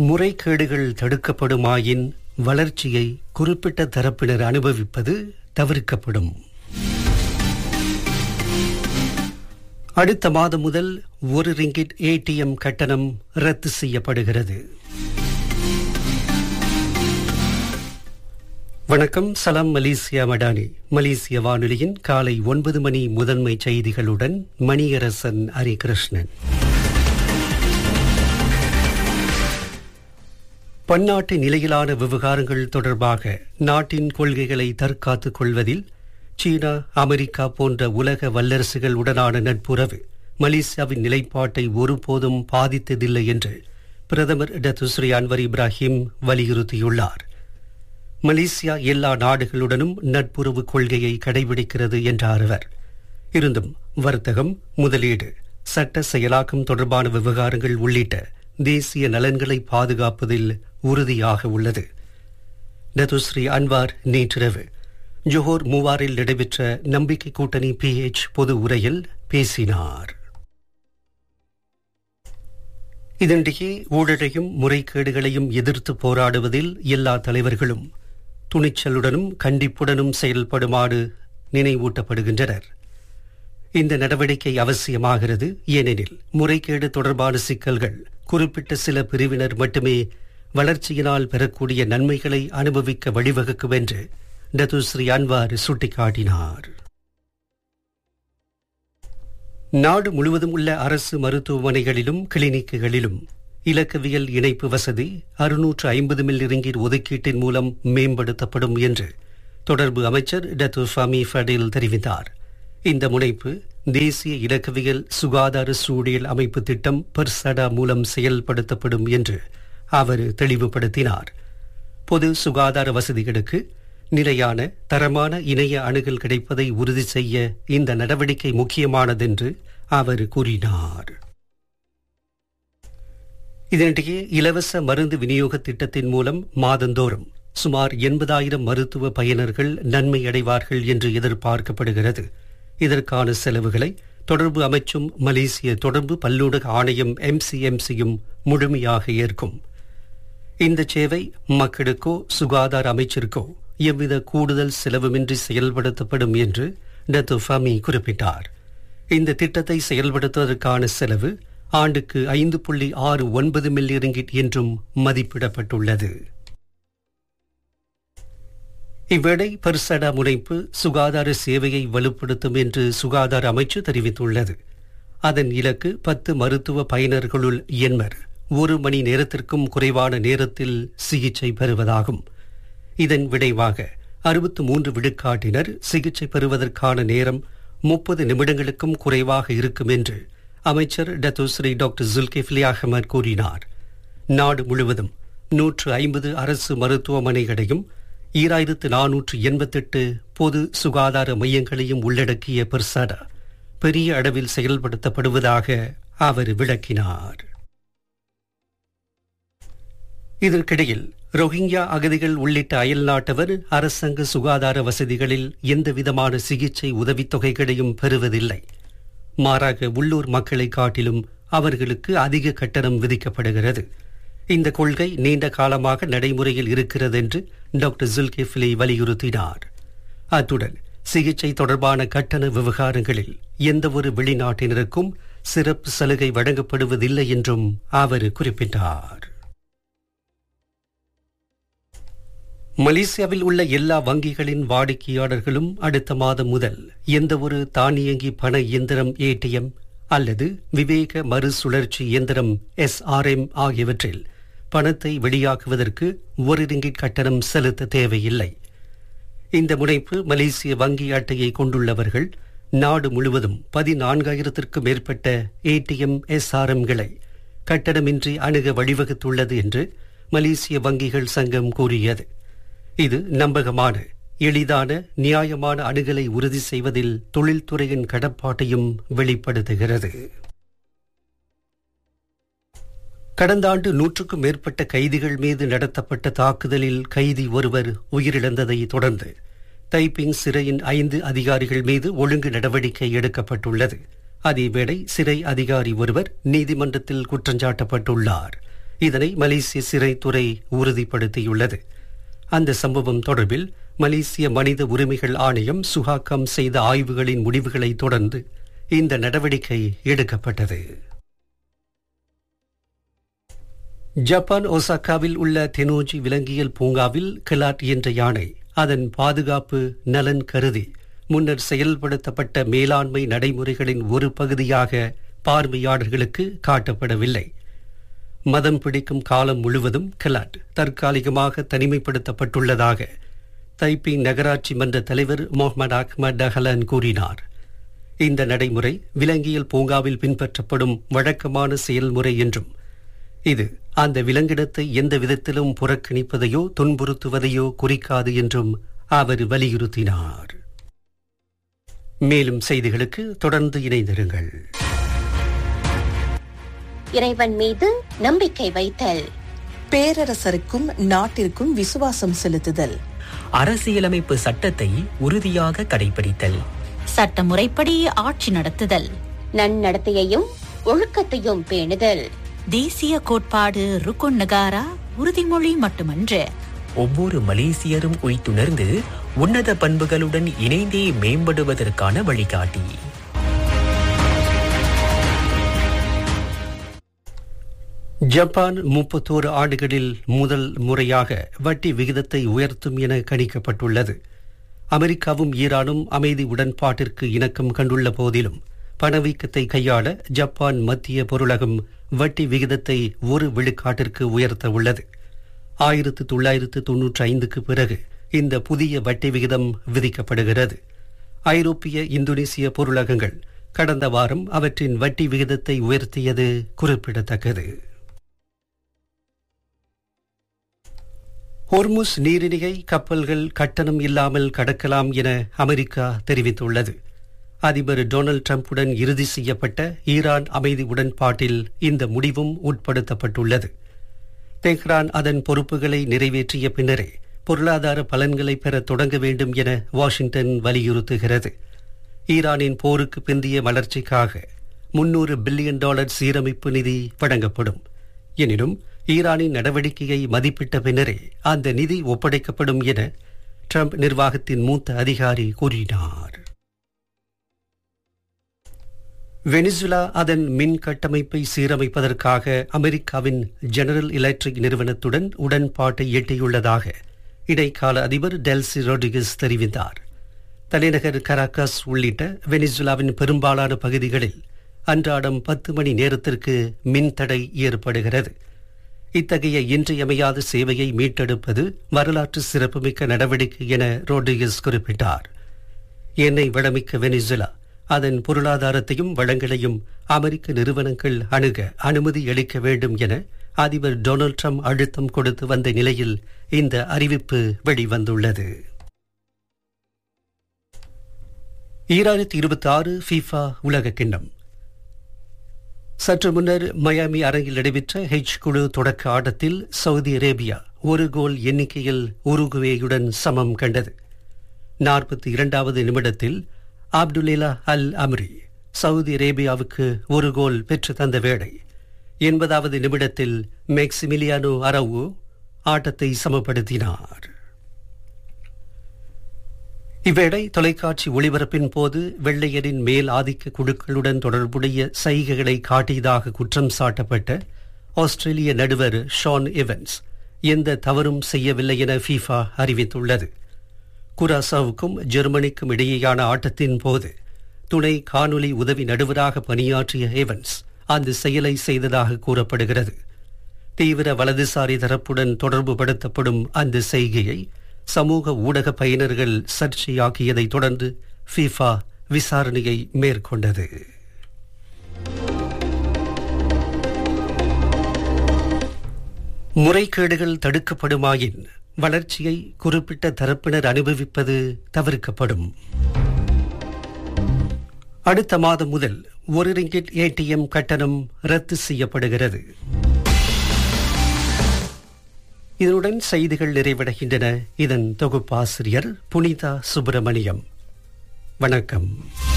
முறைகேடுகள் தடுக்கப்படுமாயின் வளர்ச்சியை குறிப்பிட்ட தரப்பினர் அனுபவிப்பது தவிர்க்கப்படும் அடுத்த மாதம் முதல் ஒரு ரிங்கிட் ஏடிஎம் கட்டணம் ரத்து செய்யப்படுகிறது வணக்கம் சலாம் மலேசியா மடானி மலேசிய வானொலியின் காலை ஒன்பது மணி முதன்மை செய்திகளுடன் மணியரசன் ஹரிகிருஷ்ணன் பன்னாட்டு நிலையிலான விவகாரங்கள் தொடர்பாக நாட்டின் கொள்கைகளை தற்காத்துக் கொள்வதில் சீனா அமெரிக்கா போன்ற உலக வல்லரசுகளுடனான நட்புறவு மலேசியாவின் நிலைப்பாட்டை ஒருபோதும் பாதித்ததில்லை என்று பிரதமர் டத்துஸ்ரீ அன்வர் இப்ராஹிம் வலியுறுத்தியுள்ளார் மலேசியா எல்லா நாடுகளுடனும் நட்புறவு கொள்கையை கடைபிடிக்கிறது என்றார் அவர் இருந்தும் வர்த்தகம் முதலீடு சட்ட செயலாக்கம் தொடர்பான விவகாரங்கள் உள்ளிட்ட தேசிய நலன்களை பாதுகாப்பதில் உறுதியாக உள்ளது டத்துஸ்ரீ அன்வார் நேற்றிரவு ஜோஹோர் மூவாரில் நடைபெற்ற நம்பிக்கை கூட்டணி பிஎச் பொது உரையில் பேசினார் இதனிடையே ஊழலையும் முறைகேடுகளையும் எதிர்த்து போராடுவதில் எல்லா தலைவர்களும் துணிச்சலுடனும் கண்டிப்புடனும் செயல்படுமாறு நினைவூட்டப்படுகின்றனர் இந்த நடவடிக்கை அவசியமாகிறது ஏனெனில் முறைகேடு தொடர்பான சிக்கல்கள் குறிப்பிட்ட சில பிரிவினர் மட்டுமே வளர்ச்சியினால் பெறக்கூடிய நன்மைகளை அனுபவிக்க வழிவகுக்கும் என்று டத்துஸ்ரீ அன்வார் சுட்டிக்காட்டினார் நாடு முழுவதும் உள்ள அரசு மருத்துவமனைகளிலும் கிளினிக்குகளிலும் இலக்கவியல் இணைப்பு வசதி அறுநூற்று ஐம்பது மில்லி ரிங்கிட் ஒதுக்கீட்டின் மூலம் மேம்படுத்தப்படும் என்று தொடர்பு அமைச்சர் டத்து ஃபமி ஃபடில் தெரிவித்தார் இந்த முனைப்பு தேசிய இலக்கவியல் சுகாதார சூழியல் அமைப்பு திட்டம் பெர்சடா மூலம் செயல்படுத்தப்படும் என்று அவர் தெளிவுபடுத்தினார் பொது சுகாதார வசதிகளுக்கு நிலையான தரமான இணைய அணுகல் கிடைப்பதை உறுதி செய்ய இந்த நடவடிக்கை முக்கியமானதென்று அவர் கூறினார் இதனிடையே இலவச மருந்து விநியோக திட்டத்தின் மூலம் மாதந்தோறும் சுமார் எண்பதாயிரம் மருத்துவ பயனர்கள் நன்மை அடைவார்கள் என்று எதிர்பார்க்கப்படுகிறது இதற்கான செலவுகளை தொடர்பு அமைச்சும் மலேசிய தொடர்பு பல்லூடக ஆணையம் எம்சிஎம்சியும் முழுமையாக ஏற்கும் இந்த சேவை மக்களுக்கோ சுகாதார அமைச்சிற்கோ எவ்வித கூடுதல் செலவுமின்றி செயல்படுத்தப்படும் என்று டத்து ஃபமி குறிப்பிட்டார் இந்த திட்டத்தை செயல்படுத்துவதற்கான செலவு ஆண்டுக்கு ஐந்து புள்ளி ஆறு ஒன்பது மில்லி ரிங்கிட் என்றும் மதிப்பிடப்பட்டுள்ளது இவ்வேளை பர்சடா முனைப்பு சுகாதார சேவையை வலுப்படுத்தும் என்று சுகாதார அமைச்சு தெரிவித்துள்ளது அதன் இலக்கு பத்து மருத்துவ பயனர்களுள் எண்பர் ஒரு மணி நேரத்திற்கும் குறைவான நேரத்தில் சிகிச்சை பெறுவதாகும் இதன் விளைவாக அறுபத்து மூன்று விழுக்காட்டினர் சிகிச்சை பெறுவதற்கான நேரம் முப்பது நிமிடங்களுக்கும் குறைவாக இருக்கும் என்று அமைச்சர் டத்துஸ்ரீ டாக்டர் ஜுல்கிஃப்லி அகமது கூறினார் நாடு முழுவதும் நூற்று ஐம்பது அரசு மருத்துவமனைகளையும் ஈராயிரத்து நானூற்று எண்பத்தெட்டு பொது சுகாதார மையங்களையும் உள்ளடக்கிய பெர்சாடா பெரிய அளவில் செயல்படுத்தப்படுவதாக அவர் விளக்கினார் இதற்கிடையில் ரோஹிங்யா அகதிகள் உள்ளிட்ட அயல்நாட்டவர் அரசாங்க சுகாதார வசதிகளில் எந்தவிதமான சிகிச்சை உதவித்தொகைகளையும் பெறுவதில்லை மாறாக உள்ளூர் மக்களை காட்டிலும் அவர்களுக்கு அதிக கட்டணம் விதிக்கப்படுகிறது இந்த கொள்கை நீண்ட காலமாக நடைமுறையில் இருக்கிறது என்று டாக்டர் ஜுல்கிஃப்லி வலியுறுத்தினார் அத்துடன் சிகிச்சை தொடர்பான கட்டண விவகாரங்களில் எந்தவொரு வெளிநாட்டினருக்கும் சிறப்பு சலுகை வழங்கப்படுவதில்லை என்றும் அவர் குறிப்பிட்டார் மலேசியாவில் உள்ள எல்லா வங்கிகளின் வாடிக்கையாளர்களும் அடுத்த மாதம் முதல் எந்தவொரு தானியங்கி பண இயந்திரம் ஏடிஎம் அல்லது விவேக மறுசுழற்சி இயந்திரம் எஸ்ஆர்எம் ஆகியவற்றில் பணத்தை வெளியாக்குவதற்கு ஒரு ரிங்கிட் கட்டணம் செலுத்த தேவையில்லை இந்த முனைப்பு மலேசிய வங்கி அட்டையை கொண்டுள்ளவர்கள் நாடு முழுவதும் பதினான்காயிரத்திற்கும் மேற்பட்ட ஏடிஎம் எஸ்ஆர்எம்களை கட்டணமின்றி அணுக வழிவகுத்துள்ளது என்று மலேசிய வங்கிகள் சங்கம் கூறியது இது நம்பகமான எளிதான நியாயமான அணுகலை உறுதி செய்வதில் தொழில்துறையின் கடப்பாட்டையும் வெளிப்படுத்துகிறது கடந்த ஆண்டு நூற்றுக்கும் மேற்பட்ட கைதிகள் மீது நடத்தப்பட்ட தாக்குதலில் கைதி ஒருவர் உயிரிழந்ததை தொடர்ந்து தைப்பிங் சிறையின் ஐந்து அதிகாரிகள் மீது ஒழுங்கு நடவடிக்கை எடுக்கப்பட்டுள்ளது அதேவேளை சிறை அதிகாரி ஒருவர் நீதிமன்றத்தில் குற்றஞ்சாட்டப்பட்டுள்ளார் இதனை மலேசிய சிறைத்துறை உறுதிப்படுத்தியுள்ளது அந்த சம்பவம் தொடர்பில் மலேசிய மனித உரிமைகள் ஆணையம் சுகாக்கம் செய்த ஆய்வுகளின் முடிவுகளை தொடர்ந்து இந்த நடவடிக்கை எடுக்கப்பட்டது ஜப்பான் ஒசாக்காவில் உள்ள தெனோஜி விலங்கியல் பூங்காவில் கிலாட் என்ற யானை அதன் பாதுகாப்பு நலன் கருதி முன்னர் செயல்படுத்தப்பட்ட மேலாண்மை நடைமுறைகளின் ஒரு பகுதியாக பார்வையாளர்களுக்கு காட்டப்படவில்லை மதம் பிடிக்கும் காலம் முழுவதும் கிலாட் தற்காலிகமாக தனிமைப்படுத்தப்பட்டுள்ளதாக தைப்பிங் நகராட்சி மன்ற தலைவர் முகமது அஹ்மத் டஹலன் கூறினார் இந்த நடைமுறை விலங்கியல் பூங்காவில் பின்பற்றப்படும் வழக்கமான செயல்முறை என்றும் இது அந்த விலங்கிடத்தை எந்த விதத்திலும் புறக்கணிப்பதையோ துன்புறுத்துவதையோ குறிக்காது என்றும் அவர் வலியுறுத்தினார் மேலும் செய்திகளுக்கு தொடர்ந்து இணைந்திருங்கள் இறைவன் மீது நம்பிக்கை வைத்தல் பேரரசருக்கும் நாட்டிற்கும் விசுவாசம் செலுத்துதல் அரசியலமைப்பு சட்டத்தை உறுதியாக கடைபிடித்தல் சட்டமுறைப்படி ஆட்சி நடத்துதல் நன்னடத்தையையும் ஒழுக்கத்தையும் பேணுதல் தேசிய கோட்பாடு ருக்குன் நகாரா உறுதிமொழி மட்டுமன்று ஒவ்வொரு மலேசியரும் உய்த்துணர்ந்து உன்னத பண்புகளுடன் இணைந்தே மேம்படுவதற்கான வழிகாட்டி ஜப்பான் முப்பத்தோரு ஆண்டுகளில் முதல் முறையாக வட்டி விகிதத்தை உயர்த்தும் என கணிக்கப்பட்டுள்ளது அமெரிக்காவும் ஈரானும் அமைதி உடன்பாட்டிற்கு இணக்கம் கண்டுள்ள போதிலும் பணவீக்கத்தை கையாள ஜப்பான் மத்திய பொருளகம் வட்டி விகிதத்தை ஒரு விழுக்காட்டிற்கு உயர்த்த உள்ளது ஆயிரத்து தொள்ளாயிரத்து தொன்னூற்றி ஐந்துக்கு பிறகு இந்த புதிய வட்டி விகிதம் விதிக்கப்படுகிறது ஐரோப்பிய இந்தோனேசிய பொருளகங்கள் கடந்த வாரம் அவற்றின் வட்டி விகிதத்தை உயர்த்தியது குறிப்பிடத்தக்கது ஹொர்முஸ் நீரிணையை கப்பல்கள் கட்டணம் இல்லாமல் கடக்கலாம் என அமெரிக்கா தெரிவித்துள்ளது அதிபர் டொனால்டு டிரம்புடன் இறுதி செய்யப்பட்ட ஈரான் அமைதி உடன்பாட்டில் இந்த முடிவும் உட்படுத்தப்பட்டுள்ளது தெஹ்ரான் அதன் பொறுப்புகளை நிறைவேற்றிய பின்னரே பொருளாதார பலன்களை பெற தொடங்க வேண்டும் என வாஷிங்டன் வலியுறுத்துகிறது ஈரானின் போருக்கு பிந்திய வளர்ச்சிக்காக முன்னூறு பில்லியன் டாலர் சீரமைப்பு நிதி வழங்கப்படும் எனினும் ஈரானின் நடவடிக்கையை மதிப்பிட்ட பின்னரே அந்த நிதி ஒப்படைக்கப்படும் என ட்ரம்ப் நிர்வாகத்தின் மூத்த அதிகாரி கூறினார் வெனிசுலா அதன் மின் கட்டமைப்பை சீரமைப்பதற்காக அமெரிக்காவின் ஜெனரல் எலக்ட்ரிக் நிறுவனத்துடன் உடன்பாட்டை எட்டியுள்ளதாக இடைக்கால அதிபர் டெல்சி ரோட்ரிகஸ் தெரிவித்தார் தலைநகர் கராக்காஸ் உள்ளிட்ட வெனிசுலாவின் பெரும்பாலான பகுதிகளில் அன்றாடம் பத்து மணி நேரத்திற்கு மின் தடை ஏற்படுகிறது இத்தகைய இன்றியமையாத சேவையை மீட்டெடுப்பது வரலாற்று சிறப்புமிக்க நடவடிக்கை என ரோட்ரிகஸ் குறிப்பிட்டார் எண்ணெய் வளமிக்க வெனிசுலா அதன் பொருளாதாரத்தையும் வளங்களையும் அமெரிக்க நிறுவனங்கள் அணுக அனுமதி அளிக்க வேண்டும் என அதிபர் டொனால்ட் ட்ரம்ப் அழுத்தம் கொடுத்து வந்த நிலையில் இந்த அறிவிப்பு வெளிவந்துள்ளது ஈராயிரத்தி இருபத்தி ஆறு ஃபீஃபா உலக கிண்ணம் சற்று முன்னர் மயாமி அரங்கில் நடைபெற்ற ஹெச் குழு தொடக்க ஆட்டத்தில் சவுதி அரேபியா ஒரு கோல் எண்ணிக்கையில் உருகுவேயுடன் சமம் கண்டது நாற்பத்தி இரண்டாவது நிமிடத்தில் அப்துல்லேலா அல் அம்ரி சவுதி அரேபியாவுக்கு ஒரு கோல் பெற்று தந்த வேளை எண்பதாவது நிமிடத்தில் மெக்சிமிலியானோ அரவு ஆட்டத்தை சமப்படுத்தினார் இவ்வேளை தொலைக்காட்சி ஒளிபரப்பின் போது வெள்ளையரின் மேல் ஆதிக்க குழுக்களுடன் தொடர்புடைய சைகைகளை காட்டியதாக குற்றம் சாட்டப்பட்ட ஆஸ்திரேலிய நடுவர் ஷான் எவன்ஸ் எந்த தவறும் செய்யவில்லை என ஃபீஃபா அறிவித்துள்ளது குராசாவுக்கும் ஜெர்மனிக்கும் இடையேயான ஆட்டத்தின் போது துணை காணொலி உதவி நடுவராக பணியாற்றிய ஏவன்ஸ் அந்த செயலை செய்ததாக கூறப்படுகிறது தீவிர வலதுசாரி தரப்புடன் தொடர்பு படுத்தப்படும் அந்த செய்கையை சமூக ஊடக பயனர்கள் சர்ச்சையாக்கியதை தொடர்ந்து ஃபீஃபா விசாரணையை மேற்கொண்டது முறைகேடுகள் தடுக்கப்படுமாயின் வளர்ச்சியை குறிப்பிட்ட தரப்பினர் அனுபவிப்பது தவிர்க்கப்படும் அடுத்த மாதம் முதல் ஒரு ரிங்கிட் ஏடிஎம் கட்டணம் ரத்து செய்யப்படுகிறது இதனுடன் செய்திகள் நிறைவடைகின்றன இதன் தொகுப்பாசிரியர் புனிதா சுப்பிரமணியம் வணக்கம்